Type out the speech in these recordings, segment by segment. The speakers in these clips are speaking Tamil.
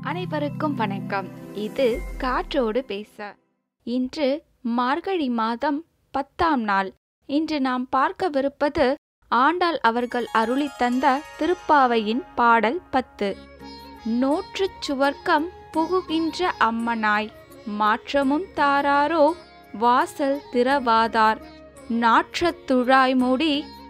அனைவருக்கும் வணக்கம் இது காற்றோடு பேச இன்று மார்கழி மாதம் பத்தாம் நாள் இன்று நாம் பார்க்கவிருப்பது ஆண்டாள் அவர்கள் அருளித் தந்த திருப்பாவையின் பாடல் பத்து நோற்றுச் சுவர்க்கம் புகுகின்ற அம்மனாய் மாற்றமும் தாராரோ வாசல் திறவாதார் நாற்றத் துழாய்முடி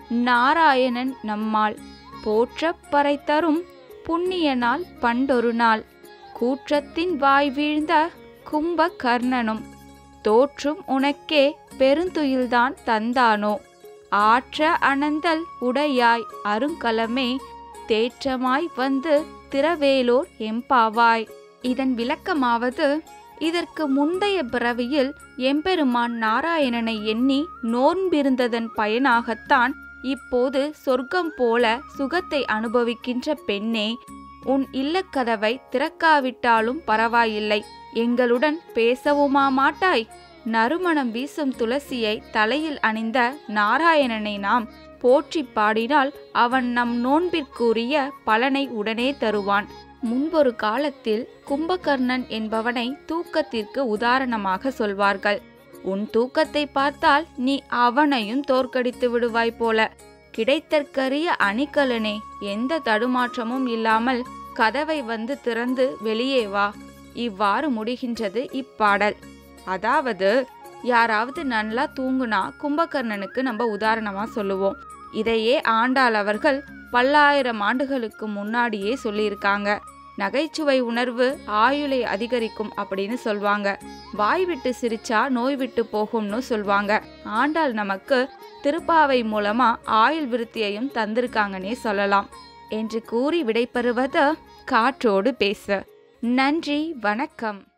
நாராயணன் நம்மால் போற்றப் பறைத்தரும் புண்ணிய நாள் பண்டொரு நாள் கூற்றத்தின் வாய் வீழ்ந்த கும்ப கர்ணனும் தோற்றும் உனக்கே பெருந்துயில்தான் தந்தானோ ஆற்ற அனந்தல் உடையாய் அருங்கலமே தேற்றமாய் வந்து திரவேலோர் எம்பாவாய் இதன் விளக்கமாவது இதற்கு முந்தைய பிறவியில் எம்பெருமான் நாராயணனை எண்ணி நோன்பிருந்ததன் பயனாகத்தான் இப்போது சொர்க்கம் போல சுகத்தை அனுபவிக்கின்ற பெண்ணே உன் இல்லக்கதவை திறக்காவிட்டாலும் பரவாயில்லை எங்களுடன் பேசவுமா மாட்டாய் நறுமணம் வீசும் துளசியை தலையில் அணிந்த நாராயணனை நாம் போற்றி பாடினால் அவன் நம் நோன்பிற்குரிய பலனை உடனே தருவான் முன்பொரு காலத்தில் கும்பகர்ணன் என்பவனை தூக்கத்திற்கு உதாரணமாக சொல்வார்கள் உன் தூக்கத்தை பார்த்தால் நீ அவனையும் தோற்கடித்து விடுவாய் போல கிடைத்தற்கரிய அணிகலனே எந்த தடுமாற்றமும் இல்லாமல் கதவை வந்து திறந்து வெளியே வா இவ்வாறு முடிகின்றது இப்பாடல் அதாவது யாராவது நல்லா தூங்குனா கும்பகர்ணனுக்கு நம்ம உதாரணமா சொல்லுவோம் இதையே ஆண்டாள் அவர்கள் பல்லாயிரம் ஆண்டுகளுக்கு முன்னாடியே சொல்லியிருக்காங்க நகைச்சுவை உணர்வு ஆயுளை அதிகரிக்கும் அப்படின்னு சொல்வாங்க வாய் விட்டு சிரிச்சா நோய் விட்டு போகும்னு சொல்வாங்க ஆண்டாள் நமக்கு திருப்பாவை மூலமா ஆயுள் விருத்தியையும் தந்திருக்காங்கன்னே சொல்லலாம் என்று கூறி விடைபெறுவது காற்றோடு பேச நன்றி வணக்கம்